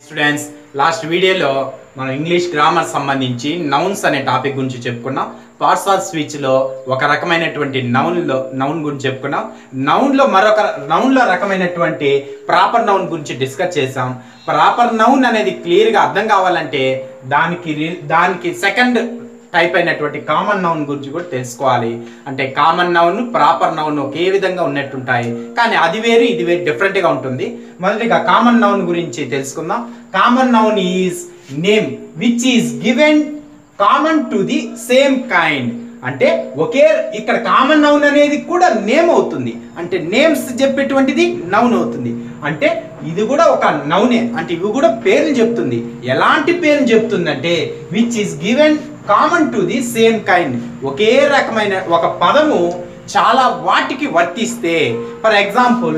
students last వీడియోలో మనం English grammar సంబంధించి నౌన్స్ అనే టాపిక్ గురించి చెప్పుకున్నాం పార్ట్స్ ఆఫ్ స్పీచ్ లో ఒక రకమైనటువంటి నౌన్ లో నౌన్ గురించి చెప్పుకున్నాం నౌన్ లో మరొక నౌన్ లో రకమైనటువంటి ప్రాపర్ నౌన్ గురించి డిస్కస్ చేసాం ప్రాపర్ నౌన్ అనేది క్లియర్ గా అర్థం కావాలంటే దానికి రి- దానికి సెకండ్ టైప్ అయినటువంటి కామన్ నౌన్ గురించి కూడా తెలుసుకోవాలి అంటే కామన్ నౌన్ ప్రాపర్ నౌన్ ఒకే విధంగా ఉన్నట్టుంటాయి కానీ అది వేరు ఇది వేరు different గా ఉంటుంది మొదటిగా కామన్ నౌన్ గురించి తెలుసుకుందాం common noun is name which is given common to the same kind అంటే ఒకే ఇక్కడ కామన్ నౌన్ అనేది కూడా నేమ్ అవుతుంది అంటే నేమ్స్ చెప్పేటువంటిది నౌన్ అవుతుంది అంటే ఇది కూడా ఒక నౌనే అంటే ఇవి కూడా పేర్లు చెప్తుంది ఎలాంటి పేర్లు చెప్తుందంటే which is given common to the same kind ఒకే రకమైన ఒక పదము చాలా వాటికి వర్తిస్తే for example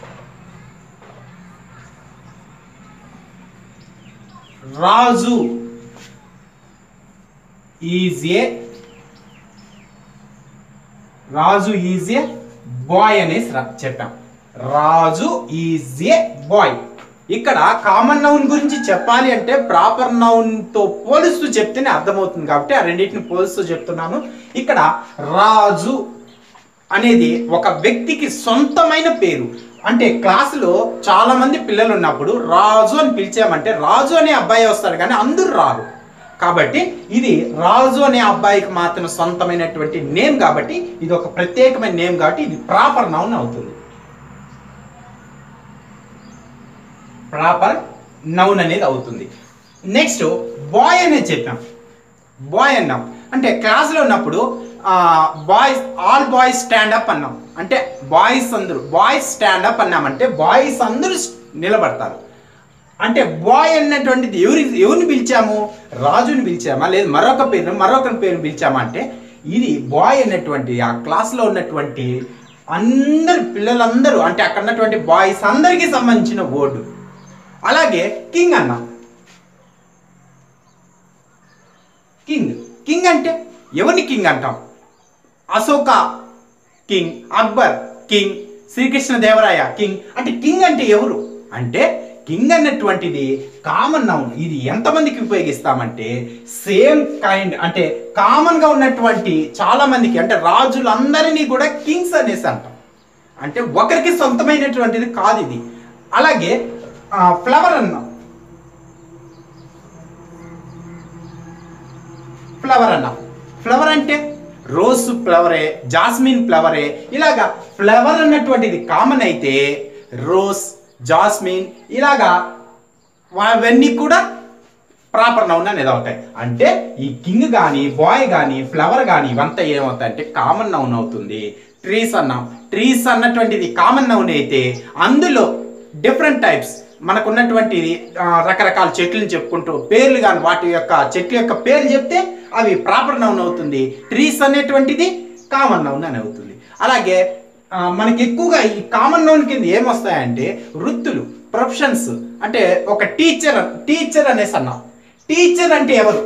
Raju is a Raju is a boy అనేసి రా- చెప్పాం రాజు ఈజ్ ఏ బాయ్ ఇక్కడ కామన్ నౌన్ గురించి చెప్పాలి అంటే ప్రాపర్ నౌన్ తో పోలుస్తూ చెప్తేనే అర్థమవుతుంది కాబట్టి ఆ రెండింటిని పోలుస్తూ చెప్తున్నాను ఇక్కడ రాజు అనేది ఒక వ్యక్తికి సొంతమైన పేరు అంటే క్లాసులో చాలా మంది పిల్లలు ఉన్నప్పుడు రాజు అని పిలిచామంటే రాజు అనే అబ్బాయి వస్తాడు కానీ అందరూ రారు కాబట్టి ఇది రాజు అనే అబ్బాయికి మాత్రం సొంతమైనటువంటి నేమ్ కాబట్టి ఇది ఒక ప్రత్యేకమైన నేమ్ కాబట్టి ఇది ప్రాపర్ నౌన్ అవుతుంది ప్రాపర్ నౌన్ అనేది అవుతుంది నెక్స్ట్ బాయ్ అనేది చెప్పాం బాయ్ అన్నాం అంటే క్లాస్లో ఉన్నప్పుడు boys all boys stand up అన్నాం అంటే బాయ్స్ అందరూ బాయ్స్ స్టాండ్ అప్ అన్నామంటే బాయ్స్ అందరూ నిలబడతారు అంటే బాయ్ అన్నటువంటిది ఎవరి ఎవరిని పిలిచాము రాజుని పిలిచామా లేదు మరొక పేరు మరొక పేరుని పిలిచామా అంటే ఇది బాయ్ అన్నటువంటి ఆ క్లాస్లో ఉన్నటువంటి అందరు పిల్లలందరూ అంటే అక్కడ ఉన్నటువంటి బాయ్స్ అందరికీ సంబంధించిన వర్డ్ అలాగే కింగ్ అన్నాం కింగ్ కింగ్ అంటే ఎవరిని కింగ్ అంటాం Ashoka king Akbar king Srikrishna Devaraya king అంటే కింగ్ అంటే ఎవరు అంటే కింగ్ అన్నటువంటిది కామన్ నౌన్ ఇది ఎంతమందికి ఉపయోగిస్తామంటే సేమ్ కైండ్ అంటే కామన్ గా ఉన్నటువంటి చాలా మందికి అంటే రాజులందరినీ కూడా కింగ్స్ అనేసి అంటాం అంటే ఒకరికి సొంతమైనటువంటిది కాదు ఇది అలాగే ఫ్లవర్ అన్నాం ఫ్లవర్ అన్నాం ఫ్లవర్ అంటే రోజ్ ఫ్లవరే జాస్మిన్ ఫ్లవరే ఇలాగా ఫ్లవర్ అన్నటువంటిది కామన్ అయితే రోజ్ జాస్మిన్ ఇలాగా అవన్నీ కూడా ప్రాపర్ నౌన్ అనేది అవుతాయి అంటే ఈ కింగ్ కానీ బాయ్ కానీ ఫ్లవర్ కానీ ఇవంతా ఏమవుతాయి అంటే కామన్ నౌన్ అవుతుంది ట్రీస్ అన్నాం ట్రీస్ అన్నటువంటిది కామన్ నౌన్ అయితే అందులో డిఫరెంట్ టైప్స్ మనకున్నటువంటి ఆ, రకరకాల చెట్లను చెప్పుకుంటూ పేర్లు కానీ వాటి యొక్క చెట్ల యొక్క పేర్లు చెప్తే అవి ప్రాపర్ నౌన్ అవుతుంది ట్రీస్ అనేటువంటిది కామన్ నౌన్ అని అవుతుంది అలాగే ఆ, మనకి ఎక్కువగా ఈ కామన్ నౌన్ కింద ఏమొస్తాయంటే వృత్తులు ప్రొఫెషన్స్ అంటే ఒక టీచర్ టీచర్ అనేసి అన్నాం టీచర్ అంటే ఎవరు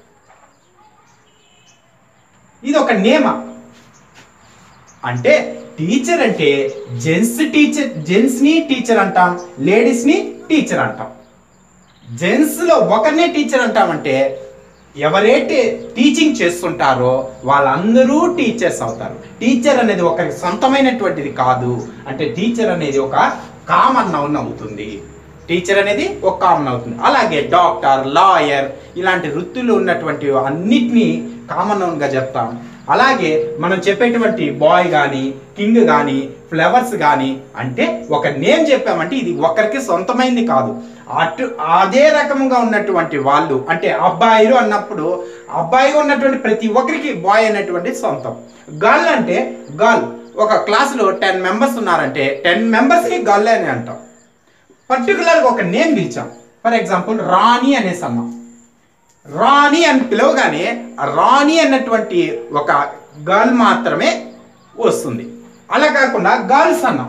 ఇది ఒక నేమ అంటే టీచర్ అంటే జెంట్స్ టీచర్ జెంట్స్ ని టీచర్ అంటాం లేడీస్ ని టీచర్ అంటాం జెంట్స్ లో ఒకరినే టీచర్ అంటామంటే ఎవరైతే టీచింగ్ చేస్తుంటారో వాళ్ళందరూ టీచర్స్ అవుతారు టీచర్ అనేది ఒకరికి సొంతమైనటువంటిది కాదు అంటే టీచర్ అనేది ఒక కామన్ నౌన్ అవుతుంది టీచర్ అనేది ఒక కామన్ అవుతుంది అలాగే డాక్టర్ లాయర్ ఇలాంటి వృత్తులు ఉన్నటువంటి అన్నిటినీ కామన్ నౌన్గా చెప్తాం అలాగే మనం చెప్పేటువంటి బాయ్ కానీ కింగ్ కానీ ఫ్లవర్స్ కానీ అంటే ఒక నేమ్ చెప్పామంటే ఇది ఒకరికి సొంతమైంది కాదు అటు అదే రకంగా ఉన్నటువంటి వాళ్ళు అంటే అబ్బాయిలు అన్నప్పుడు అబ్బాయిగా ఉన్నటువంటి ప్రతి ఒక్కరికి బాయ్ అనేటువంటి సొంతం గర్ల్ అంటే గర్ల్ ఒక క్లాసులో టెన్ మెంబర్స్ ఉన్నారంటే టెన్ మెంబర్స్కి గర్ల్ అని అంటాం పర్టికులర్గా ఒక నేమ్ పిలిచాం ఫర్ ఎగ్జాంపుల్ రాణి అనేసి అన్నాం రాణి అని పిలవగానే ఆ రాణి అన్నటువంటి ఒక గర్ల్ మాత్రమే వస్తుంది అలా కాకుండా గర్ల్స్ అన్నాం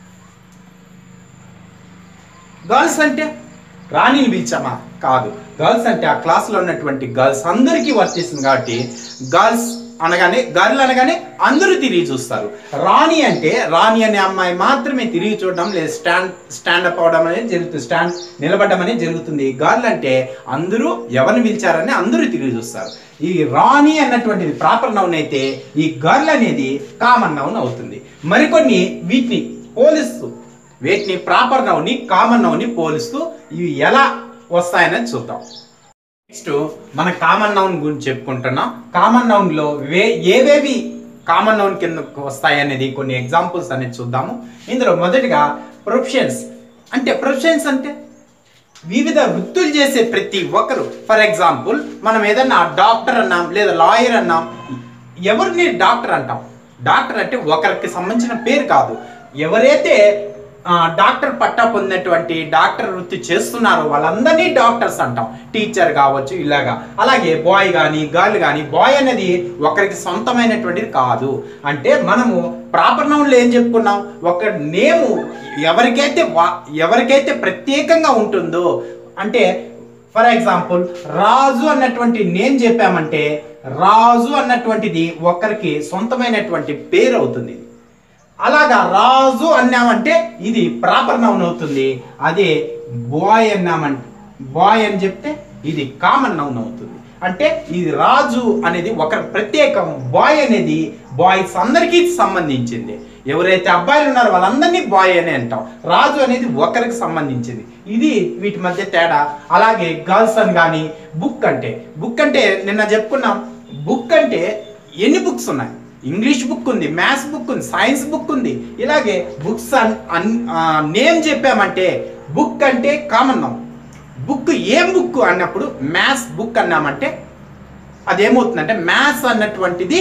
గర్ల్స్ అంటే రాణిని పిలిచామా కాదు గర్ల్స్ అంటే ఆ క్లాస్లో ఉన్నటువంటి గర్ల్స్ అందరికీ వర్తిస్తుంది కాబట్టి గర్ల్స్ అనగానే గర్ల్ అనగానే అందరూ తిరిగి చూస్తారు రాణి అంటే రాణి అనే అమ్మాయి మాత్రమే తిరిగి చూడడం లేదు స్టాండ్ స్టాండప్ అవడం అనేది జరుగుతుంది స్టాండ్ నిలబడడం అనేది జరుగుతుంది గర్ల్ అంటే అందరూ ఎవరిని పిలిచారని అందరూ తిరిగి చూస్తారు ఈ రాణి అన్నటువంటిది ప్రాపర్ నౌన్ అయితే ఈ గర్ల్ అనేది కామన్ నౌన్ అవుతుంది మరికొన్ని వీటిని పోలిస్తూ వీటిని ప్రాపర్ నౌన్ని కామన్ నౌన్ని పోలిస్తూ ఇవి ఎలా వస్తాయనేది చూద్దాం నెక్స్ట్ మన కామన్ నౌన్ గురించి చెప్పుకుంటున్నాం కామన్ నౌన్ లో వే ఏవేవి కామన్ నౌన్ కిందకు వస్తాయి అనేది కొన్ని ఎగ్జాంపుల్స్ అనేది చూద్దాము ఇందులో మొదటిగా ప్రొఫెషన్స్ అంటే ప్రొఫెషన్స్ అంటే వివిధ వృత్తులు చేసే ప్రతి ఒక్కరు ఫర్ ఎగ్జాంపుల్ మనం ఏదన్నా డాక్టర్ అన్నాం లేదా లాయర్ అన్నాం ఎవరిని డాక్టర్ అంటాం డాక్టర్ అంటే ఒకరికి సంబంధించిన పేరు కాదు ఎవరైతే ఆ, డాక్టర్ పట్టా పొందినటువంటి డాక్టర్ వృత్తి చేస్తున్నారో వాళ్ళందరినీ డాక్టర్స్ అంటాం టీచర్ కావచ్చు ఇలాగా అలాగే బాయ్ కానీ గర్ల్ కానీ బాయ్ అనేది ఒకరికి సొంతమైనటువంటిది కాదు అంటే మనము ప్రాపర్ నౌన్లో ఏం చెప్పుకున్నాం ఒక నేము ఎవరికైతే వా- ఎవరికైతే ప్రత్యేకంగా ఉంటుందో అంటే ఫర్ ఎగ్జాంపుల్ రాజు అన్నటువంటి నేమ్ చెప్పామంటే రాజు అన్నటువంటిది ఒకరికి సొంతమైనటువంటి పేరు అవుతుంది అలాగా రాజు అన్నామంటే ఇది ప్రాపర్ నౌన్ అవుతుంది అదే బాయ్ అన్నామంటే బాయ్ అని చెప్తే ఇది కామన్ నౌన్ అవుతుంది అంటే ఇది రాజు అనేది ఒక ప్రత్యేకం బాయ్ అనేది బాయ్స్ అందరికీ సంబంధించింది ఎవరైతే అబ్బాయిలు ఉన్నారో వాళ్ళందరినీ బాయ్ అని అంటాం రాజు అనేది ఒకరికి సంబంధించింది ఇది వీటి మధ్య తేడా అలాగే గర్ల్స్ అని కానీ బుక్ అంటే బుక్ అంటే నిన్న చెప్పుకున్నాం బుక్ అంటే ఎన్ని బుక్స్ ఉన్నాయి ఇంగ్లీష్ బుక్ ఉంది మ్యాథ్స్ బుక్ ఉంది సైన్స్ బుక్ ఉంది ఇలాగే బుక్స్ నేమ్ చెప్పామంటే బుక్ అంటే కామన్ నౌన్ బుక్ ఏం బుక్ అన్నప్పుడు మ్యాథ్స్ బుక్ అన్నామంటే అదేమవుతుందంటే మ్యాథ్స్ అన్నటువంటిది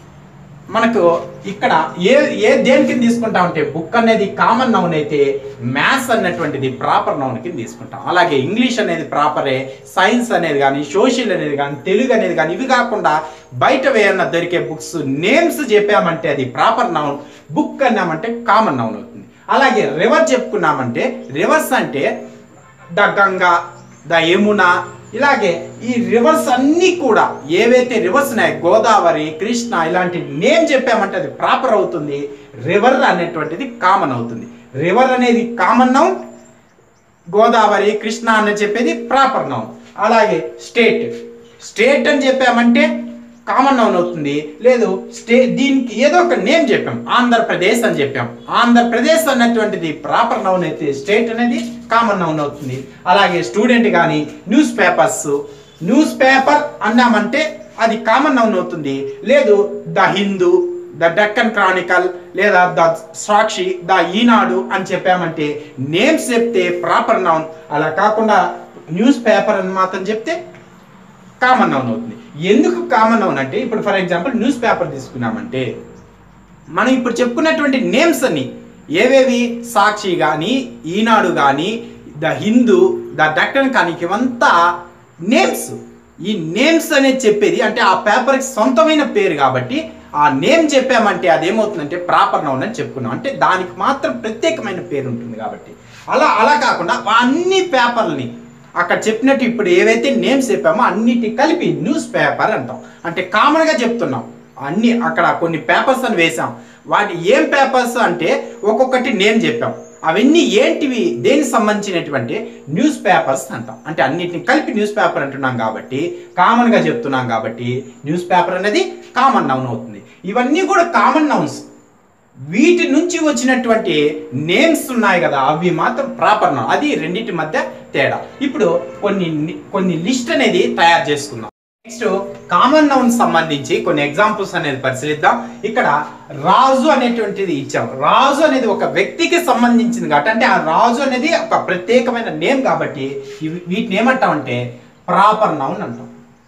మనకు ఇక్కడ ఏ ఏ దేని కింద తీసుకుంటాం అంటే బుక్ అనేది కామన్ నౌన్ అయితే మ్యాథ్స్ అన్నటువంటిది ప్రాపర్ నౌన్ కింద తీసుకుంటాం అలాగే ఇంగ్లీష్ అనేది ప్రాపరే సైన్స్ అనేది కానీ సోషల్ అనేది కానీ తెలుగు అనేది కానీ ఇవి కాకుండా బయట వేయన్న దొరికే బుక్స్ నేమ్స్ చెప్పామంటే అది ప్రాపర్ నౌన్ బుక్ అన్నామంటే కామన్ నౌన్ అవుతుంది అలాగే రివర్ చెప్పుకున్నామంటే రివర్స్ అంటే ద గంగా ద యమున ఇలాగే ఈ రివర్స్ అన్నీ కూడా ఏవైతే రివర్స్ ఉన్నాయి గోదావరి కృష్ణ ఇలాంటి నేమ్ చెప్పామంటే అది ప్రాపర్ అవుతుంది రివర్ అనేటువంటిది కామన్ అవుతుంది రివర్ అనేది కామన్ నౌన్ గోదావరి కృష్ణ అని చెప్పేది ప్రాపర్ నౌన్ అలాగే స్టేట్ స్టేట్ అని చెప్పామంటే కామన్ నౌన్ అవుతుంది లేదు స్టే దీనికి ఏదో ఒక నేమ్ చెప్పాం ఆంధ్రప్రదేశ్ అని చెప్పాం ఆంధ్రప్రదేశ్ అన్నటువంటిది ప్రాపర్ నౌన్ అయితే స్టేట్ అనేది కామన్ నౌన్ అవుతుంది అలాగే స్టూడెంట్ కానీ న్యూస్ పేపర్స్ న్యూస్ పేపర్ అన్నామంటే అది కామన్ నౌన్ అవుతుంది లేదు the Hindu the Deccan Chronicle లేదా ద సాక్షి ద ఈనాడు అని చెప్పామంటే నేమ్స్ చెప్తే ప్రాపర్ నౌన్ అలా కాకుండా న్యూస్ పేపర్ అని మాత్రం చెప్తే కామన్ నౌన్ అవుతుంది ఎందుకు కామన్ నౌన్ అంటే ఇప్పుడు ఫర్ ఎగ్జాంపుల్ న్యూస్ పేపర్ తీసుకున్నామంటే మనం ఇప్పుడు చెప్పుకున్నటువంటి నేమ్స్ అన్ని ఏవేవి సాక్షి కానీ ఈనాడు కానీ ద హిందూ ద డక్కన్ కానీ ఇవంతా నేమ్స్ ఈ నేమ్స్ అనేది చెప్పేది అంటే ఆ పేపర్కి సొంతమైన పేరు కాబట్టి ఆ నేమ్ చెప్పామంటే అదేమవుతుందంటే ప్రాపర్ నౌన్ అని చెప్పుకున్నాం అంటే దానికి మాత్రం ప్రత్యేకమైన పేరు ఉంటుంది కాబట్టి అలా అలా కాకుండా అన్ని పేపర్ని అక్కడ చెప్పినట్టు ఇప్పుడు ఏవైతే నేమ్స్ చెప్పామో అన్నిటి కలిపి న్యూస్ పేపర్ అంటాం అంటే కామన్గా చెప్తున్నాం అన్ని అక్కడ కొన్ని పేపర్స్ అని వేసాం వాటి ఏం పేపర్స్ అంటే ఒక్కొక్కటి నేమ్ చెప్పాం అవన్నీ ఏంటివి దేనికి సంబంధించినటువంటి న్యూస్ పేపర్స్ అంటాం అంటే అన్నిటిని కలిపి న్యూస్ పేపర్ అంటున్నాం కాబట్టి కామన్గా చెప్తున్నాం కాబట్టి న్యూస్ పేపర్ అనేది కామన్ నౌన్ అవుతుంది ఇవన్నీ కూడా కామన్ నౌన్స్ వీటి నుంచి వచ్చినటువంటి నేమ్స్ ఉన్నాయి కదా అవి మాత్రం ప్రాపర్ నౌన్ అది రెండింటి మధ్య తేడా ఇప్పుడు కొన్ని కొన్ని లిస్ట్ అనేది తయారు చేసుకుందాం నెక్స్ట్ కామన్ నౌన్ సంబంధించి కొన్ని ఎగ్జాంపుల్స్ అనేది పరిశీలిద్దాం ఇక్కడ రాజు అనేటువంటిది ఇచ్చాం రాజు అనేది ఒక వ్యక్తికి సంబంధించింది కాబట్టి అంటే ఆ రాజు అనేది ఒక ప్రత్యేకమైన నేమ్ కాబట్టి ఇవి- వీటిని ఏమంటాం అంటే ప్రాపర్ నౌన్ అంటాం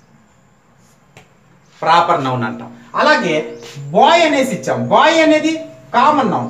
ప్రాపర్ నౌన్ అంటాం అలాగే బాయ్ అనేసి ఇచ్చాం బాయ్ అనేది కామన్ నౌన్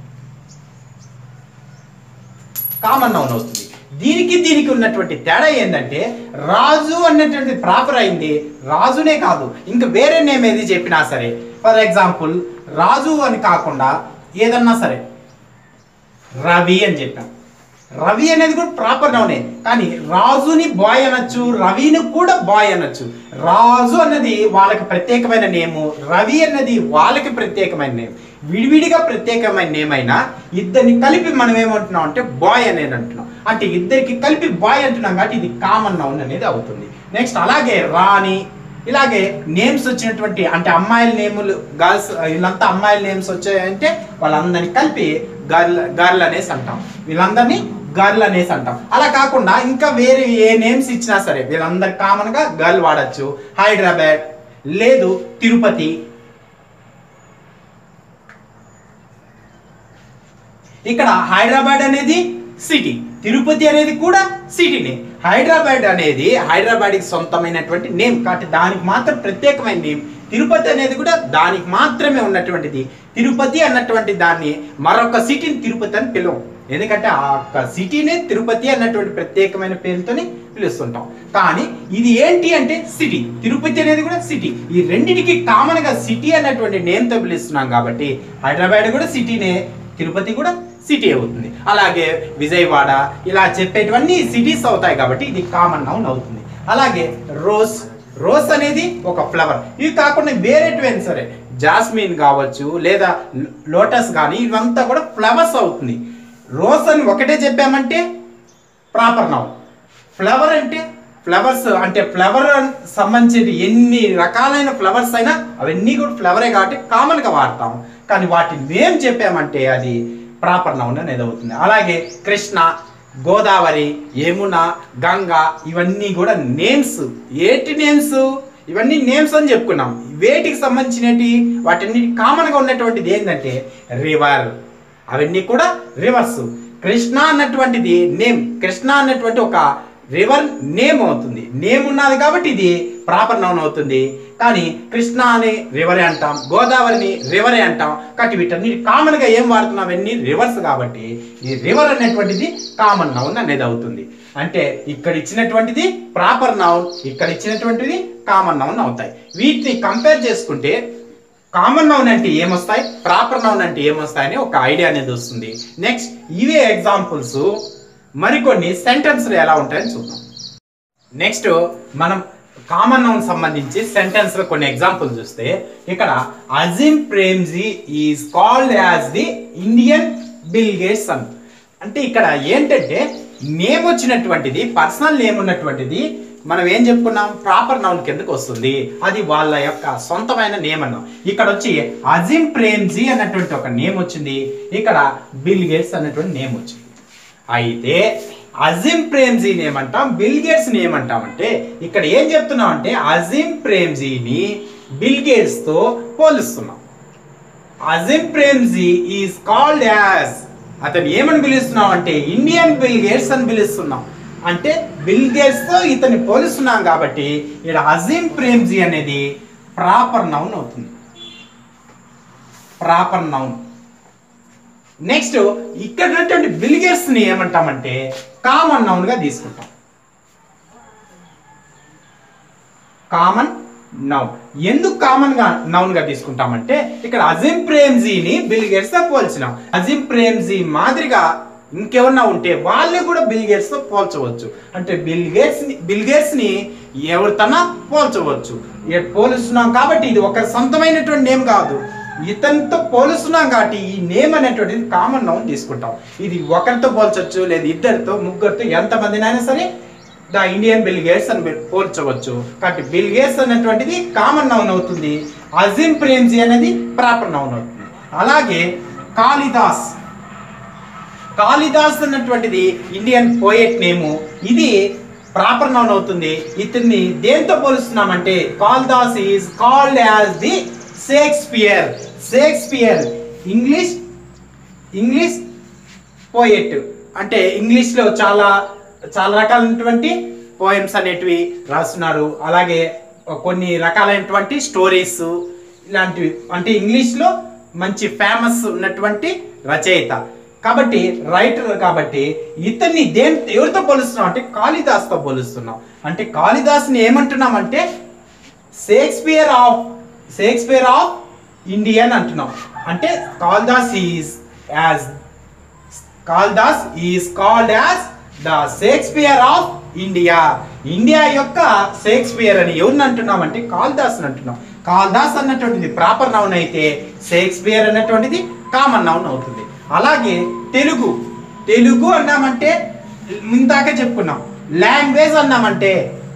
కామన్ నౌన్ అవుతుంది దీనికి దీనికి ఉన్నటువంటి తేడా ఏంటంటే రాజు అన్నటువంటి ప్రాపర్ అయింది రాజునే కాదు ఇంకా వేరే నేమ్ ఏది చెప్పినా సరే ఫర్ ఎగ్జాంపుల్ రాజు అని కాకుండా ఏదన్నా సరే రవి అని చెప్పాం రవి అనేది కూడా ప్రాపర్ నౌనే కానీ రాజుని బాయ్ అనొచ్చు రవిని కూడా బాయ్ అనొచ్చు రాజు అన్నది వాళ్ళకి ప్రత్యేకమైన నేము రవి అన్నది వాళ్ళకి ప్రత్యేకమైన నేమ్ విడివిడిగా ప్రత్యేకమైన నేమ్ అయినా ఇద్దరిని కలిపి మనం ఏమంటున్నాం అంటే బాయ్ అనేది అంటున్నాం అంటే ఇద్దరికి కలిపి బాయ్ అంటున్నాం కాబట్టి ఇది కామన్ నౌన్ అనేది అవుతుంది నెక్స్ట్ అలాగే రాణి ఇలాగే నేమ్స్ వచ్చినటువంటి అంటే అమ్మాయిల నేములు గర్ల్స్ వీళ్ళంతా అమ్మాయిల నేమ్స్ వచ్చాయంటే వాళ్ళందరినీ కలిపి గర్ల్ గర్ల్ అనేసి అంటాం వీళ్ళందరినీ గర్ల్ అనేసి అంటాం అలా కాకుండా ఇంకా వేరే ఏ నేమ్స్ ఇచ్చినా సరే వీళ్ళందరు కామన్ గా గర్ల్ వాడచ్చు హైదరాబాద్ లేదు తిరుపతి ఇక్కడ హైదరాబాద్ అనేది సిటీ తిరుపతి అనేది కూడా సిటీనే హైదరాబాద్ అనేది హైదరాబాద్కి సొంతమైనటువంటి నేమ్ కాబట్టి దానికి మాత్రం ప్రత్యేకమైన నేమ్ తిరుపతి అనేది కూడా దానికి మాత్రమే ఉన్నటువంటిది తిరుపతి అన్నటువంటి దాన్ని మరొక సిటీని తిరుపతి అని పిలవం ఎందుకంటే ఆ యొక్క సిటీనే తిరుపతి అన్నటువంటి ప్రత్యేకమైన పేరుతోని పిలుస్తుంటాం కానీ ఇది ఏంటి అంటే సిటీ తిరుపతి అనేది కూడా సిటీ ఈ రెండిటికి కామన్ గా సిటీ అన్నటువంటి నేమ్ తో పిలుస్తున్నాం కాబట్టి హైదరాబాద్ కూడా సిటీనే తిరుపతి కూడా సిటీ అవుతుంది అలాగే విజయవాడ ఇలా చెప్పేటివన్నీ సిటీస్ అవుతాయి కాబట్టి ఇది కామన్ నౌన్ అవుతుంది అలాగే రోజ్ రోజ్ అనేది ఒక ఫ్లవర్ ఇవి కాకుండా వేరేటివైనా సరే జాస్మిన్ కావచ్చు లేదా లోటస్ కానీ ఇవంతా కూడా ఫ్లవర్స్ అవుతుంది రోజ్ అని ఒకటే చెప్పామంటే ప్రాపర్ నౌన్ ఫ్లవర్ అంటే ఫ్లవర్స్ అంటే ఫ్లవర్ సంబంధించి ఎన్ని రకాలైన ఫ్లవర్స్ అయినా అవన్నీ కూడా ఫ్లవరే కాబట్టి కామన్గా వాడతాం కానీ వాటి నేమ్ చెప్పామంటే అది ప్రాపర్ నౌన్ అనేది అవుతుంది అలాగే కృష్ణ గోదావరి యమున గంగ ఇవన్నీ కూడా నేమ్స్ ఏటి నేమ్స్ ఇవన్నీ నేమ్స్ అని చెప్పుకున్నాం వేటికి సంబంధించినవి వాటిని కామన్గా ఉన్నటువంటిది ఏంటంటే రివర్ అవన్నీ కూడా రివర్స్ కృష్ణ అన్నటువంటిది నేమ్ కృష్ణ అన్నటువంటి ఒక రివర్ నేమ్ అవుతుంది నేమ్ ఉన్నది కాబట్టి ఇది ప్రాపర్ నౌన్ అవుతుంది కానీ కృష్ణ అని రివరే అంటాం గోదావరిని రివరే అంటాం కాబట్టి వీటన్నిటి కామన్ గా ఏం వాడుతున్నాం అన్ని రివర్స్ కాబట్టి ఈ రివర్ అనేటువంటిది కామన్ నౌన్ అనేది అవుతుంది అంటే ఇక్కడ ఇచ్చినటువంటిది ప్రాపర్ నౌన్ ఇక్కడ ఇచ్చినటువంటిది కామన్ నౌన్ అవుతాయి వీటిని కంపేర్ చేసుకుంటే కామన్ నౌన్ అంటే ఏమొస్తాయి ప్రాపర్ నౌన్ అంటే ఏమొస్తాయి అని ఒక ఐడియా అనేది వస్తుంది నెక్స్ట్ ఇవే ఎగ్జాంపుల్స్ మరికొన్ని సెంటెన్స్లు ఎలా ఉంటాయని చూద్దాం నెక్స్ట్ మనం కామన్ నౌన్ సంబంధించి సెంటెన్స్ లో కొన్ని ఎగ్జాంపుల్ చూస్తే ఇక్కడ Azim Premji is called as the Indian Bill Gates అన్ అంటే ఇక్కడ ఏంటంటే నేమ్ వచ్చినటువంటిది పర్సనల్ నేమ్ ఉన్నటువంటిది మనం ఏం చెప్పుకున్నాం ప్రాపర్ నౌన్ కిందకు వస్తుంది అది వాళ్ళ యొక్క సొంతమైన నేమ్ అన్నాం ఇక్కడ వచ్చి అజిమ్ ప్రేమ్జీ అన్నటువంటి ఒక నేమ్ వచ్చింది ఇక్కడ బిల్ గేట్స్ అన్నటువంటి నేమ్ వచ్చింది అయితే అజిమ్ ప్రేమ్జీని ఏమంటాం బిల్ గేట్స్ ని ఏమంటాం అంటే ఇక్కడ ఏం చెప్తున్నాం అంటే అజిమ్ ప్రేమ్జీని బిల్ గేట్స్ తో పోలుస్తున్నాం Azim Premji is called as అతను ఏమని పిలుస్తున్నాం అంటే ఇండియన్ బిల్ గేట్స్ అని పిలుస్తున్నాం అంటే బిల్ గేట్స్ తో ఇతన్ని పోలుస్తున్నాం కాబట్టి ఇక్కడ అజిమ్ ప్రేమ్జీ అనేది ప్రాపర్ నౌన్ అవుతుంది ప్రాపర్ నౌన్ నెక్స్ట్ ఇక్కడ ఉన్నటువంటి బిల్గేట్స్ ని ఏమంటామంటే కామన్ నౌన్ గా తీసుకుంటాం కామన్ నౌన్ ఎందుకు కామన్ గా నౌన్ గా తీసుకుంటామంటే ఇక్కడ అజిమ్ ప్రేమ్జీని బిల్ గేట్స్ తో పోల్చినాం అజిమ్ ప్రేమ్జీ మాదిరిగా ఇంకెవరన్నా ఉంటే వాళ్ళని కూడా బిల్ గేట్స్ తో పోల్చవచ్చు అంటే బిల్ గేట్స్ ని బిల్ గేట్స్ ని ఎవరితోనా పోల్చవచ్చు ఇక పోలుస్తున్నాం కాబట్టి ఇది ఒక సొంతమైనటువంటి నేమ్ కాదు ఇతనితో పోలుస్తున్నాం కాబట్టి ఈ నేమ్ అనేటువంటిది కామన్ నౌన్ తీసుకుంటాం ఇది ఒకరితో పోల్చొచ్చు లేదా ఇద్దరితో ముగ్గురితో ఎంతమందినైనా సరే ద ఇండియన్ బిల్ గేట్స్ అని మీరు పోల్చవచ్చు కాబట్టి బిల్ గేట్స్ అనేటువంటిది కామన్ నౌన్ అవుతుంది అజిమ్ ప్రేమ్జీ అనేది ప్రాపర్ నౌన్ అవుతుంది అలాగే కాళిదాస్ కాళిదాస్ అన్నటువంటిది ఇండియన్ పోయెట్ నేము ఇది ప్రాపర్ నౌన్ అవుతుంది ఇతన్ని దేంతో పోలుస్తున్నామంటే Kalidas is called as the Shakespeare Shakespeare English English poet అంటే ఇంగ్లీష్లో చాలా చాలా రకాలైనటువంటి పోయమ్స్ అనేటివి రాస్తున్నారు అలాగే కొన్ని రకాలైనటువంటి స్టోరీస్ ఇలాంటివి అంటే ఇంగ్లీష్లో మంచి ఫేమస్ ఉన్నటువంటి రచయిత కాబట్టి రైటర్ కాబట్టి ఇతన్ని దేని ఎవరితో పోలుస్తున్నాం అంటే కాళిదాస్తో పోలుస్తున్నాం అంటే కాళిదాస్ని ఏమంటున్నాం అంటే Shakespeare of Shakespeare of Indian అంటున్నాం అంటే Kalidas is as Kalidas is called as the Shakespeare of India India యొక్క షేక్స్పియర్ అని ఎవరిని అంటున్నామంటే కాళిదాస్ అని అంటున్నాం కాళిదాస్ అన్నటువంటిది ప్రాపర్ నౌన్ అయితే షేక్స్పియర్ అన్నటువంటిది కామన్ నౌన్ అవుతుంది అలాగే తెలుగు తెలుగు అన్నామంటే ఇందాక చెప్పుకున్నాం లాంగ్వేజ్ అన్నామంటే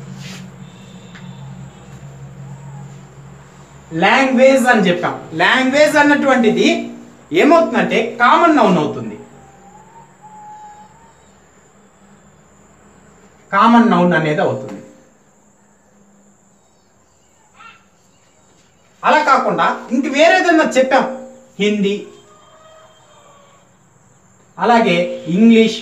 లాంగ్వేజ్ అని చెప్పాం లాంగ్వేజ్ అన్నటువంటిది ఏమవుతుందంటే కామన్ నౌన్ అవుతుంది కామన్ నౌన్ అనేది అవుతుంది అలా కాకుండా ఇంక వేరేదన్నా చెప్పాం హిందీ అలాగే ఇంగ్లీష్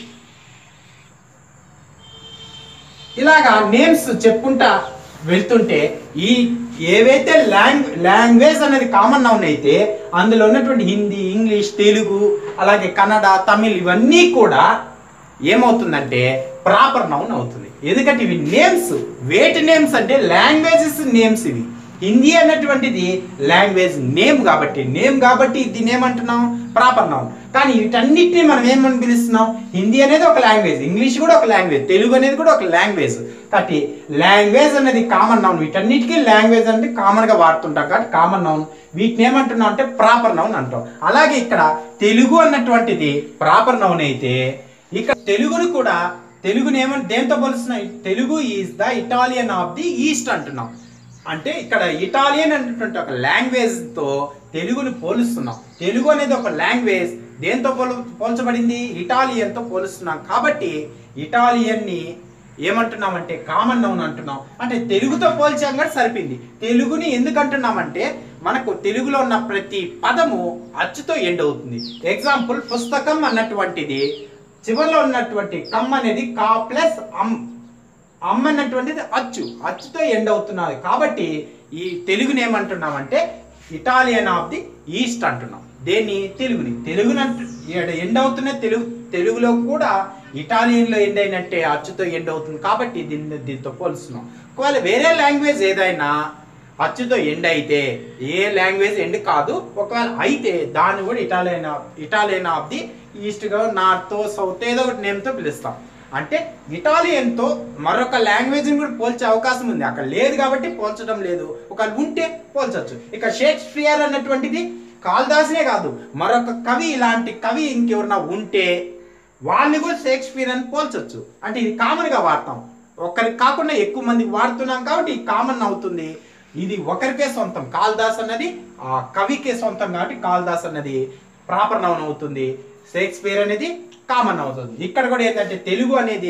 ఇలాగా నేమ్స్ చెప్పుకుంటా వెళ్తుంటే ఈ ఏవైతే లాంగ్ లాంగ్వేజ్ అనేది కామన్ నౌన్ అయితే అందులో ఉన్నటువంటి హిందీ ఇంగ్లీష్ తెలుగు అలాగే కన్నడ తమిళ్ ఇవన్నీ కూడా ఏమవుతుందంటే ప్రాపర్ నౌన్ అవుతుంది ఎందుకంటే ఇవి నేమ్స్ వేటి నేమ్స్ అంటే లాంగ్వేజెస్ నేమ్స్ ఇవి హిందీ అన్నటువంటిది లాంగ్వేజ్ నేమ్ కాబట్టి నేమ్ కాబట్టి దీన్ని ఏమంటున్నాం ప్రాపర్ నౌన్ కానీ వీటన్నిటిని మనం ఏమని పిలుస్తున్నాం హిందీ అనేది ఒక లాంగ్వేజ్ ఇంగ్లీష్ కూడా ఒక లాంగ్వేజ్ తెలుగు అనేది కూడా ఒక లాంగ్వేజ్ కాబట్టి లాంగ్వేజ్ అనేది కామన్ నౌన్ వీటన్నిటికీ లాంగ్వేజ్ అంటే కామన్ గా వాడుతుంటాం కాబట్టి కామన్ నౌన్ వీటిని ఏమంటున్నాం అంటే ప్రాపర్ నౌన్ అంటాం అలాగే ఇక్కడ తెలుగు అన్నటువంటిది ప్రాపర్ నౌన్ అయితే ఇక్కడ తెలుగును కూడా తెలుగుని ఏమని దేంతో పోలుస్తున్నాం Telugu is the Italian of the East అంటున్నాం అంటే ఇక్కడ ఇటాలియన్ అనేటువంటి ఒక లాంగ్వేజ్ తో తెలుగుని పోలుస్తున్నాం తెలుగు అనేది ఒక లాంగ్వేజ్ దేంతో పోలు పోల్చబడింది ఇటాలియన్ తో పోలుస్తున్నాం కాబట్టి ఇటాలియన్ ని ఏమంటున్నామంటే కామన్ నౌన్ అంటున్నాం అంటే తెలుగుతో పోల్చాం కూడా సరిపోయింది తెలుగుని ఎందుకు అంటున్నామంటే మనకు తెలుగులో ఉన్న ప్రతి పదము అచ్చుతో ఎండ్ అవుతుంది ఎగ్జాంపుల్ పుస్తకం అన్నటువంటిది చివరిలో ఉన్నటువంటి కమ్ అనేది కా ప్లస్ అమ్ అమ్మ అన్నటువంటిది అచ్చు అచ్చుతో ఎండ్ అవుతున్నది కాబట్టి ఈ తెలుగుని ఏమంటున్నామంటే ఇటాలియన్ ఆఫ్ ది ఈస్ట్ అంటున్నాం దేన్ని తెలుగుని తెలుగుని అంటు ఎండ్ అవుతున్న తెలుగు తెలుగులో కూడా ఇటాలియన్లో ఎండ్ అయినట్టే అచ్చుతో ఎండ్ అవుతుంది కాబట్టి దీన్ని దీంతో పోలుస్తున్నాం ఒకవేళ వేరే లాంగ్వేజ్ ఏదైనా అచ్చుతో ఎండ్ అయితే ఏ లాంగ్వేజ్ ఎండ్ కాదు ఒకవేళ అయితే దాన్ని కూడా ఇటాలియన్ ఇటాలియన్ ఆఫ్ ది ఈస్ట్గా నార్త్ సౌత్ ఏదో ఒకటి నేమ్తో పిలుస్తాం అంటే ఇటాలియన్తో మరొక లాంగ్వేజ్ని కూడా పోల్చే అవకాశం ఉంది అక్కడ లేదు కాబట్టి పోల్చడం లేదు ఒకవేళ ఉంటే పోల్చొచ్చు ఇక షేక్స్పియర్ అన్నటువంటిది కాళిదాసునే కాదు మరొక కవి ఇలాంటి కవి ఇంకెవరన్నా ఉంటే వాళ్ళని కూడా షేక్స్పియర్ అని పోల్చొచ్చు అంటే ఇది కామన్గా వాడతాం ఒకరికి కాకుండా ఎక్కువ మందికి వాడుతున్నాం కాబట్టి ఇది కామన్ అవుతుంది ఇది ఒకరికే సొంతం కాళిదాస్ అన్నది ఆ కవికే సొంతం కాబట్టి కాళిదాస్ అన్నది ప్రాపర్ నౌన్ అవుతుంది షేక్స్పియర్ అనేది కామన్ అవుతుంది ఇక్కడ కూడా ఏంటంటే తెలుగు అనేది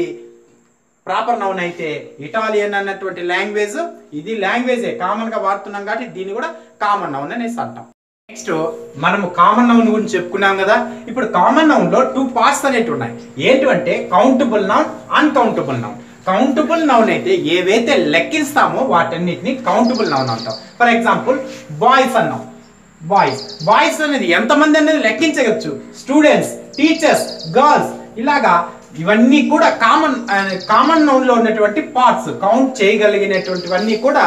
ప్రాపర్ నౌన్ అయితే ఇటాలియన్ అన్నటువంటి లాంగ్వేజ్ ఇది లాంగ్వేజే కామన్ గా వాడుతున్నాం కాబట్టి దీన్ని కూడా కామన్ నౌన్ అనేసి అంటాం నెక్స్ట్ మనము కామన్ నౌన్ గురించి చెప్పుకున్నాం కదా ఇప్పుడు కామన్ నౌన్ లో టూ పార్ట్స్ అనేవి ఉన్నాయి ఏంటంటే countable noun uncountable noun countable noun అయితే ఏవైతే లెక్కిస్తామో వాటన్నిటిని కౌంటబుల్ నౌన్ అంటాం ఫర్ ఎగ్జాంపుల్ బాయ్స్ అన్నాం బాయ్స్ బాయ్స్ అనేది ఎంతమంది అనేది లెక్కించవచ్చు స్టూడెంట్స్ టీచర్స్ గర్ల్స్ ఇలాగా ఇవన్నీ కూడా కామన్ కామన్ నౌన్ లో ఉన్నటువంటి పార్ట్స్ కౌంట్ చేయగలిగినటువంటివన్నీ కూడా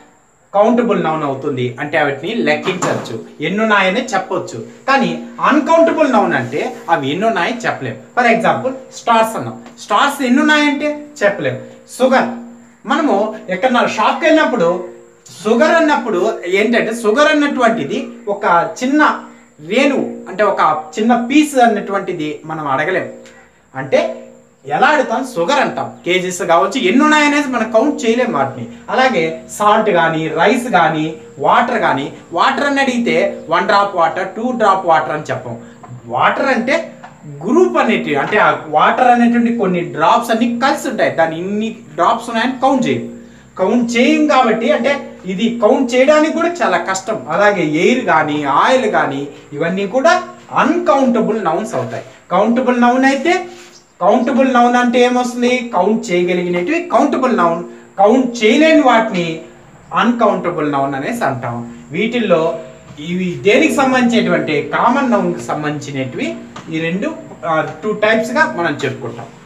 కౌంటబుల్ నౌన్ అవుతుంది అంటే వాటిని లెక్కించవచ్చు ఎన్నున్నాయని చెప్పొచ్చు కానీ అన్కౌంటబుల్ నౌన్ అంటే అవి ఎన్నున్నాయి చెప్పలేం ఫర్ ఎగ్జాంపుల్ స్టార్స్ అన్నాం స్టార్స్ ఎన్నున్నాయంటే చెప్పలేం షుగర్ మనము ఎక్కడ షాప్కి వెళ్ళినప్పుడు షుగర్ అన్నప్పుడు ఏంటంటే షుగర్ అన్నటువంటిది ఒక చిన్న రేణు అంటే ఒక చిన్న పీస్ అన్నటువంటిది మనం అడగలేం అంటే ఎలా అడుగుతాం షుగర్ అంటాం కేజీస్ కావచ్చు ఎన్ని ఉన్నాయనేది మనం కౌంట్ చేయలేం వాటిని అలాగే సాల్ట్ కానీ రైస్ కానీ వాటర్ కానీ వాటర్ అని అడిగితే one drop water two drop water అని చెప్పం వాటర్ అంటే గ్రూప్ అనేటివి అంటే ఆ వాటర్ అనేటువంటి కొన్ని డ్రాప్స్ అన్ని కలిసి ఉంటాయి దాని ఇన్ని డ్రాప్స్ ఉన్నాయని కౌంట్ చేయం కౌంట్ చేయం కాబట్టి అంటే ఇది కౌంట్ చేయడానికి కూడా చాలా కష్టం అలాగే ఎయిర్ కానీ ఆయిల్ కానీ ఇవన్నీ కూడా అన్కౌంటబుల్ నౌన్స్ అవుతాయి కౌంటబుల్ నౌన్ అయితే కౌంటబుల్ నౌన్ అంటే ఏమొస్తుంది కౌంట్ చేయగలిగినవి కౌంటబుల్ నౌన్ కౌంట్ చేయలేని వాటిని అన్కౌంటబుల్ నౌన్ అనేసి అంటాం వీటిల్లో ఇవి దేనికి సంబంధించినటువంటి కామన్ నౌన్కి సంబంధించినవి ఈ రెండు టూ టైప్స్గా మనం చెప్పుకుంటాం